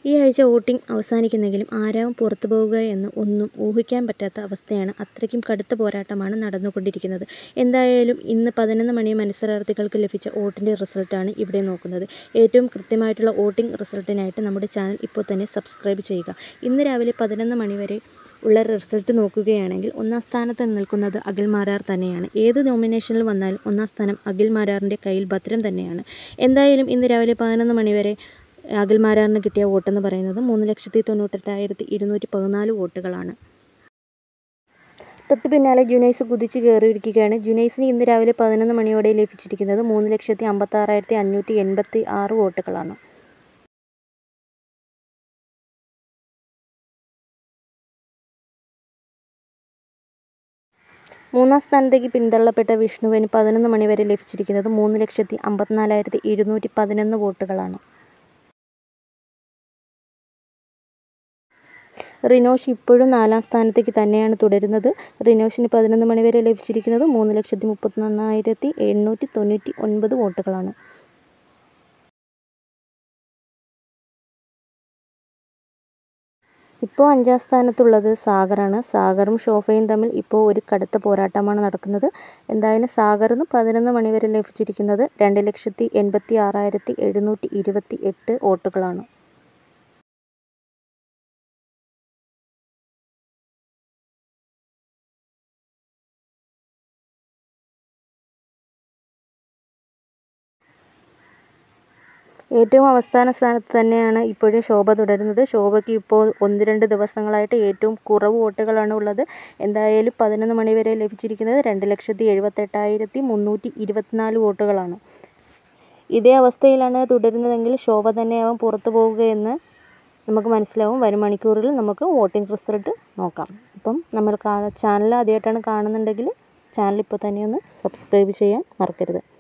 ഈ ആഴ്ച വോട്ടിംഗ് അവസാനിക്കുന്നെങ്കിലും ആരാവും പുറത്തു പോവുക എന്ന് ഒന്നും ഊഹിക്കാൻ പറ്റാത്ത അവസ്ഥയാണ് അത്രയ്ക്കും കടുത്ത പോരാട്ടമാണ് നടന്നുകൊണ്ടിരിക്കുന്നത് എന്തായാലും ഇന്ന് പതിനൊന്ന് മണി മത്സരാർത്ഥികൾക്ക് ലഭിച്ച വോട്ടിൻ്റെ റിസൾട്ടാണ് ഇവിടെ നോക്കുന്നത് ഏറ്റവും കൃത്യമായിട്ടുള്ള വോട്ടിംഗ് റിസൾട്ടിനായിട്ട് നമ്മുടെ ചാനൽ ഇപ്പോൾ തന്നെ സബ്സ്ക്രൈബ് ചെയ്യുക ഇന്ന് രാവിലെ പതിനൊന്ന് മണി വരെ ഉള്ള റിസൾട്ട് നോക്കുകയാണെങ്കിൽ ഒന്നാം സ്ഥാനത്ത് നിൽക്കുന്നത് അഖിൽ മാരാർ തന്നെയാണ് ഏത് നോമിനേഷനിൽ വന്നാലും ഒന്നാം സ്ഥാനം അഖിൽ മാരാറിൻ്റെ കയ്യിൽ ഭദ്രം തന്നെയാണ് എന്തായാലും ഇന്ന് രാവിലെ പതിനൊന്ന് മണി വരെ അഖിൽ മാരാറിന് കിട്ടിയ വോട്ടെന്ന് പറയുന്നത് മൂന്ന് ലക്ഷത്തി തൊണ്ണൂറ്റെട്ടായിരത്തി ഇരുന്നൂറ്റി പതിനാല് വോട്ടുകളാണ് തൊട്ടു പിന്നാലെ ജുനൈസ് കുതിച്ച് കയറിയിരിക്കുകയാണ് ജുനൈസിന് ഇന്ന് രാവിലെ പതിനൊന്ന് മണിയോടെ ലഭിച്ചിരിക്കുന്നത് മൂന്ന് ലക്ഷത്തി അമ്പത്താറായിരത്തി അഞ്ഞൂറ്റി എൺപത്തി ആറ് വോട്ടുകളാണ് മൂന്നാം സ്ഥാനത്തേക്ക് പിന്തള്ളപ്പെട്ട വിഷ്ണുവിന് പതിനൊന്ന് മണി വരെ ലഭിച്ചിരിക്കുന്നത് മൂന്ന് ലക്ഷത്തി അമ്പത്തിനാലായിരത്തി ഇരുന്നൂറ്റി പതിനൊന്ന് വോട്ടുകളാണ് റിനോഷ് ഇപ്പോഴും നാലാം സ്ഥാനത്തേക്ക് തന്നെയാണ് തുടരുന്നത് റിനോഷിന് പതിനൊന്ന് മണി വരെ ലഭിച്ചിരിക്കുന്നത് മൂന്ന് ലക്ഷത്തി മുപ്പത്തിയൊന്നായിരത്തി എണ്ണൂറ്റി തൊണ്ണൂറ്റി ഒൻപത് വോട്ടുകളാണ് ഇപ്പോൾ അഞ്ചാം സ്ഥാനത്തുള്ളത് സാഗറാണ് സാഗറും ഷോഫയും തമ്മിൽ ഇപ്പോൾ ഒരു കടുത്ത പോരാട്ടമാണ് നടക്കുന്നത് എന്തായാലും സാഗറിന് പതിനൊന്ന് മണി വരെ ലഭിച്ചിരിക്കുന്നത് രണ്ട് ലക്ഷത്തി എൺപത്തി ആറായിരത്തി എഴുന്നൂറ്റി ഇരുപത്തി എട്ട് വോട്ടുകളാണ് ഏറ്റവും അവസാന സ്ഥാനത്ത് തന്നെയാണ് ഇപ്പോഴും ശോഭ തുടരുന്നത് ശോഭയ്ക്ക് ഇപ്പോൾ ഒന്ന് രണ്ട് ദിവസങ്ങളായിട്ട് ഏറ്റവും കുറവ് വോട്ടുകളാണ് ഉള്ളത് എന്തായാലും പതിനൊന്ന് മണി വരെ ലഭിച്ചിരിക്കുന്നത് രണ്ട് ലക്ഷത്തി എഴുപത്തെട്ടായിരത്തി മുന്നൂറ്റി ഇരുപത്തിനാല് വോട്ടുകളാണ് ഇതേ അവസ്ഥയിലാണ് തുടരുന്നതെങ്കിൽ ശോഭ തന്നെയാവും പുറത്തു പോവുകയെന്ന് നമുക്ക് മനസ്സിലാവും വരും മണിക്കൂറിൽ നമുക്ക് വോട്ടിംഗ് റിസൾട്ട് നോക്കാം അപ്പം നമ്മൾ ചാനൽ ആദ്യമായിട്ടാണ് കാണുന്നുണ്ടെങ്കിൽ ചാനൽ ഇപ്പോൾ തന്നെ ഒന്ന് സബ്സ്ക്രൈബ് ചെയ്യാൻ മറക്കരുത്